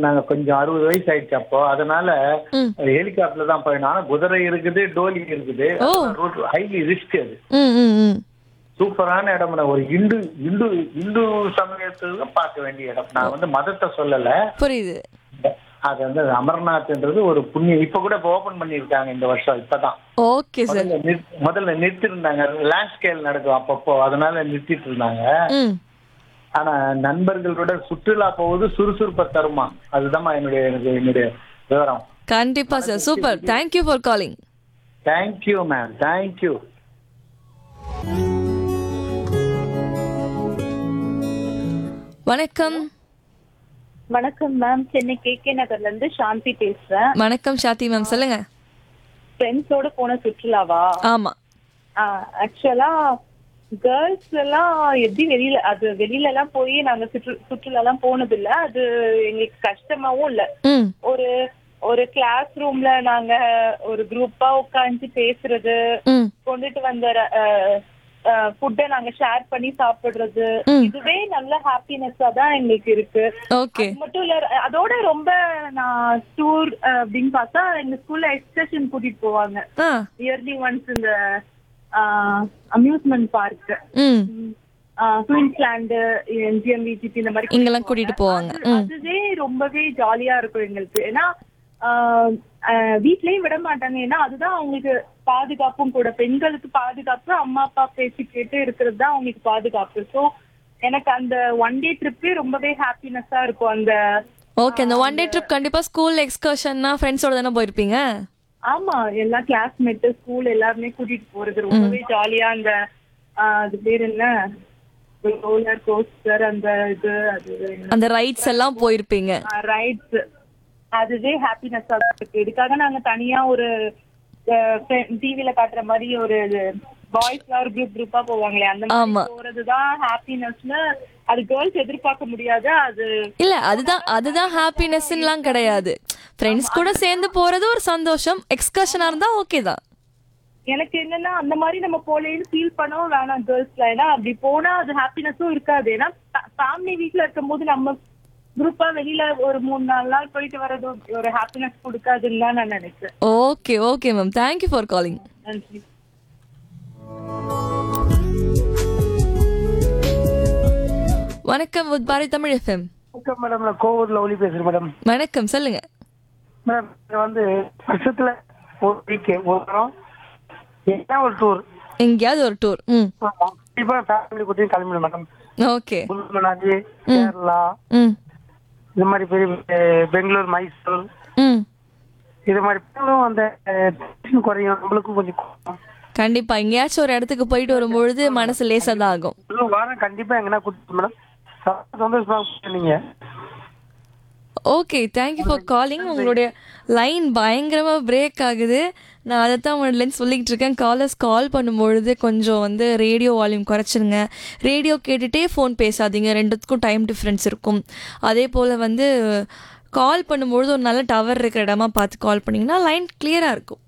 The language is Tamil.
நாங்க கொஞ்சம் அறுபது வயசு ஆயிடுச்சு அப்போ அதனால ம். ஹெலிகாப்டர்ல தான் போயிடும் ஆனா குதிரை இருக்குது டோலி இருக்குது ஓ. ஹைலி ரிஸ்க் அது ம் ம் ம் சூப்பரான இடம் மேடம். ஒரு இந்து இந்து இந்து சமயத்துல பார்க்க வேண்டிய இடம் நான் வந்து மதத்தை சொல்லல புரியுது அது வந்து அமர்நாத்ன்றது ஒரு புண்ணியம் இப்ப கூட ஓபன் பண்ணிருக்காங்க இந்த வருஷம் இப்பதான் ஓகே சார் முதல்ல நிறுத்- முதல்ல நிறுத்தி இருந்தாங்க லேண்ட் ஸ்கேல் நடக்கும் அப்பப்போ அதனால நிறுத்திட்டு இருந்தாங்க ம் ஆனா நண்பர்களோட சுற்றுலா போவது சுறுசுறுப்பை தருமா அதுதான் என்னுடைய எனக்கு என்னுடைய விவரம் கண்டிப்பா sir super thank you for calling thank you ma'am thank you வணக்கம் வணக்கம் மேம் சென்னை கே கே நகர்ல இருந்து சாந்தி பேசுறேன் வணக்கம் சாத்தி மேம் சொல்லுங்க ஃப்ரெண்ட்ஸோட போன சுற்றுலாவா ஆமா ஆக்சுவலா கேர்ள்ஸ் எல்லாம் எப்படி வெளியில அது வெளியில எல்லாம் போய் நாங்க சுற்று சுற்றுலா எல்லாம் போனது இல்ல அது எங்களுக்கு கஷ்டமாவும் இல்ல ம் ஒரு ஒரு கிளாஸ் ரூம்ல நாங்க ஒரு குரூப்பா உட்காந்து பேசுறது ம் கொண்டுட்டு வந்த ஃபுட்டை நாங்க ஷேர் பண்ணி சாப்பிடுறது ம். இதுவே நல்ல ஹாப்பினஸ்ஸா தான் எங்களுக்கு இருக்கு ஓகே அது மட்டும் இல்ல அதோட ரொம்ப நான் டூர் அப்படின்னு பார்த்தா எங்க ஸ்கூல்ல எக்ஸ்கர்ஷன் கூட்டிட்டு போவாங்க ஆ இயர்லி ஒன்ஸ் இந்த அம்யூஸ்மெண்ட் பார்க் ம் குயின்ஸ்லாண்டு எம்ஜிஎம் விஜிபி இந்த மாதிரி இங்கெல்லாம் கூட்டிட்டு போவாங்க அது- அதுவே ரொம்பவே ஜாலியா இருக்கும் எங்களுக்கு ஏன்னா ஆஹ் ஆஹ் வீட்லயும் விட மாட்டாங்க ஏன்னா அதுதான் அவங்களுக்கு பாதுகாப்பும் கூட பெண்களுக்கு பாதுகாப்பு அம்மா அப்பா பேச்சு கேட்டு இருக்கிறது தான் அவங்களுக்கு பாதுகாப்பு ஸோ எனக்கு அந்த ஒன் டே ட்ரிப்பே ரொம்பவே ஹாப்பினஸ்ஸா இருக்கும் அந்த ஓகே அந்த ஒன் டே ட்ரிப் கண்டிப்பா ஸ்கூல் எக்ஸ்கர்ஷன்னா ஃப்ரெண்ட்ஸோட தானே போயிருப்பீங்க ஆமா எல்லா கிளாஸ்மேட் ஸ்கூல் எல்லாருமே கூட்டிட்டு போறது ரொம்பவே ஜாலியா அந்த ஆஹ் அது பேர் என்ன ரோலர் கோஸ்டர் அந்த இது அது அந்த ரைட்ஸ் எல்லாம் போயிருப்பீங்க ரைட்ஸ் அதுவே ஹாப்பினஸ் இருக்கு இதுக்காக நாங்க தனியா ஒரு டிவில காட்டுற மாதிரி ஒரு பாய்ஸ் ஒரு குரூப் குரூப்பா போவாங்களே அந்த ஆமா. மாதிரி போறதுதான் ஹாப்பினஸ்னு அது கேர்ள்ஸ் எதிர்பார்க்க முடியாது அது இல்ல அதுதான் அதுதான் ஹாப்பினஸ்லாம் கிடையாது ஃப்ரெண்ட்ஸ் கூட சேர்ந்து போறது ஒரு சந்தோஷம் எக்ஸ்கர்ஷனா இருந்தா ஓகே தான் எனக்கு என்னன்னா அந்த மாதிரி நம்ம போலேன்னு ஃபீல் பண்ணவும் வேணாம் கேர்ள்ஸ்ல ஏன்னா அப்படி போனா அது ஹாப்பினஸும் இருக்காது ஏன்னா ஃபேமிலி வீட்ல இருக்கும்போது நம்ம குரூப்பா வெளியில ஒரு மூணு நாலு நாள் போயிட்டு வர்றது ஒரு ஹாப்பினஸ் கொடுக்காதுன்னு தான் நான் நினைக்கிறேன் okay okay ma'am thank you for calling நன்றி வணக்கம் with பாரதி தமிழ் எஃப்எம் வணக்கம் மேடம் நான் கோவூர்ல ஒளி பேசுறேன் மேடம் வணக்கம் சொல்லுங்க மேடம் இது வந்து வருஷத்துல ஒரு வீக் ஒரு வாரம் என்ன ஒரு டூர் எங்கேயாவது ஒரு டூர் ம் கண்டிப்பா ஃபேமிலி கூட்டியும் கிளம்பிடும் மேடம் ஓகே முல்மனாஜி கேரளா ம் இது மாதிரி பெரிய பெரிய பெங்களூர் மைசூர் ம் இது மாதிரி போனாலும் அந்த அஹ், tension குறையும் நம்மளுக்கும் கொஞ்சம் குறையும். கண்டிப்பா எங்கேயாச்சும் ஒரு இடத்துக்கு போயிட்டு வரும்பொழுது மனசு லேசா தான் ஆகும் ஒரு வாரம் கண்டிப்பா எங்கன்னா கூட்டிட்டு மேடம் சந்தோஷமா சொன்னீங்க ஓகே தேங்க்யூ ஃபார் காலிங் உங்களுடைய லைன் பயங்கரமா பிரேக் ஆகுது நான் அதை தான் உடலேருந்து சொல்லிக்கிட்டு இருக்கேன் காலர்ஸ் கால் பண்ணும்பொழுது கொஞ்சம் வந்து ரேடியோ வால்யூம் குறைச்சிருங்க ரேடியோ கேட்டுட்டே ஃபோன் பேசாதீங்க ரெண்டுத்துக்கும் டைம் டிஃப்ரென்ஸ் இருக்கும் அதே போல் வந்து கால் பண்ணும்பொழுது ஒரு நல்ல டவர் இருக்கிற இடமா பார்த்து கால் பண்ணிங்கன்னா லைன் கிளியராக இருக்கும்